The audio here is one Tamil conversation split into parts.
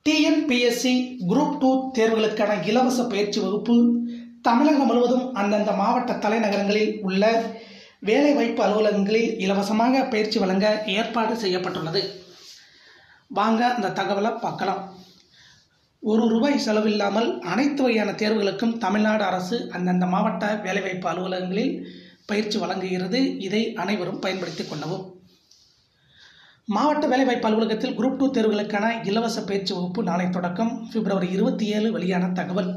டிஎன்பிஎஸ்சி குரூப் டூ தேர்வுகளுக்கான இலவச பயிற்சி வகுப்பு தமிழகம் முழுவதும் அந்தந்த மாவட்ட தலைநகரங்களில் உள்ள வேலைவாய்ப்பு அலுவலகங்களில் இலவசமாக பயிற்சி வழங்க ஏற்பாடு செய்யப்பட்டுள்ளது வாங்க அந்த தகவலை பார்க்கலாம் ஒரு ரூபாய் செலவில்லாமல் அனைத்து வகையான தேர்வுகளுக்கும் தமிழ்நாடு அரசு அந்தந்த மாவட்ட வேலைவாய்ப்பு அலுவலகங்களில் பயிற்சி வழங்குகிறது இதை அனைவரும் பயன்படுத்திக் கொள்ளவும் மாவட்ட வேலைவாய்ப்பு அலுவலகத்தில் குரூப் டூ தேர்வுகளுக்கான இலவச பயிற்சி வகுப்பு நாளை தொடக்கம் பிப்ரவரி இருபத்தி ஏழு வெளியான தகவல்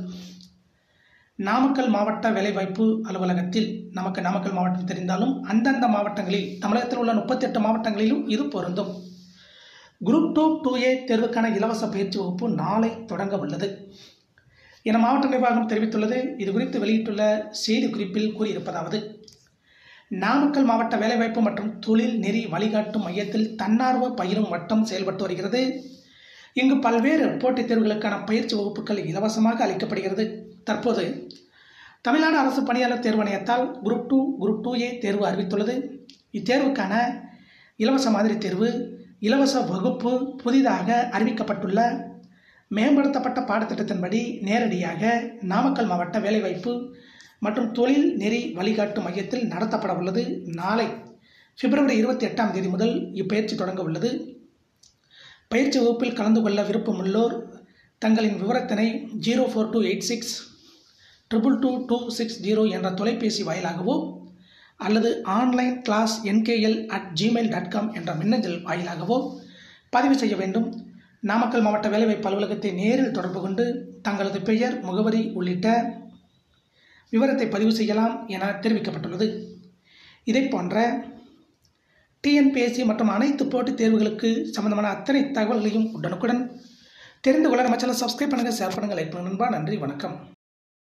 நாமக்கல் மாவட்ட வேலைவாய்ப்பு அலுவலகத்தில் நமக்கு நாமக்கல் மாவட்டம் தெரிந்தாலும் அந்தந்த மாவட்டங்களில் தமிழகத்தில் உள்ள முப்பத்தெட்டு மாவட்டங்களிலும் இது பொருந்தும் குரூப் டூ டூ ஏ தேர்வுக்கான இலவச பயிற்சி வகுப்பு நாளை தொடங்க உள்ளது என மாவட்ட நிர்வாகம் தெரிவித்துள்ளது இது குறித்து வெளியிட்டுள்ள செய்தி குறிப்பில் கூறியிருப்பதாவது நாமக்கல் மாவட்ட வேலைவாய்ப்பு மற்றும் தொழில் நெறி வழிகாட்டும் மையத்தில் தன்னார்வ பயிலும் வட்டம் செயல்பட்டு வருகிறது இங்கு பல்வேறு போட்டித் தேர்வுகளுக்கான பயிற்சி வகுப்புகள் இலவசமாக அளிக்கப்படுகிறது தற்போது தமிழ்நாடு அரசு பணியாளர் தேர்வாணையத்தால் group two group two A தேர்வு அறிவித்துள்ளது இத்தேர்வுக்கான இலவச மாதிரி தேர்வு இலவச வகுப்பு புதிதாக அறிவிக்கப்பட்டுள்ள மேம்படுத்தப்பட்ட பாடத்திட்டத்தின்படி நேரடியாக நாமக்கல் மாவட்ட வேலைவாய்ப்பு மற்றும் தொழில் நெறி வழிகாட்டு மையத்தில் நடத்தப்பட உள்ளது நாளை பிப்ரவரி இருபத்தி எட்டாம் தேதி முதல் இப்பயிற்சி தொடங்க உள்ளது பயிற்சி வகுப்பில் கலந்து கொள்ள விருப்பமுள்ளோர் தங்களின் விவரத்தினை zero four two eight six triple two two six zero என்ற தொலைபேசி வாயிலாகவோ அல்லது online class NKL at Gmail dot com என்ற மின்னஞ்சல் வாயிலாகவோ பதிவு செய்ய வேண்டும் நாமக்கல் மாவட்ட வேலைவாய்ப்பு அலுவலகத்தை நேரில் தொடர்பு கொண்டு தங்களது பெயர் முகவரி உள்ளிட்ட விவரத்தை பதிவு செய்யலாம் என தெரிவிக்கப்பட்டுள்ளது இதை போன்ற டிஎன்பிஎஸ்சி மற்றும் அனைத்து போட்டித் தேர்வுகளுக்கு சம்பந்தமான அத்தனை தகவல்களையும் உடனுக்குடன் தெரிந்து கொள்ள நம்ம சேனல் சப்ஸ்கிரைப் பண்ணுங்கள் ஷேர் பண்ணுங்கள் லைக் பண்ணுங்கள் நண்பா நன்றி வணக்கம்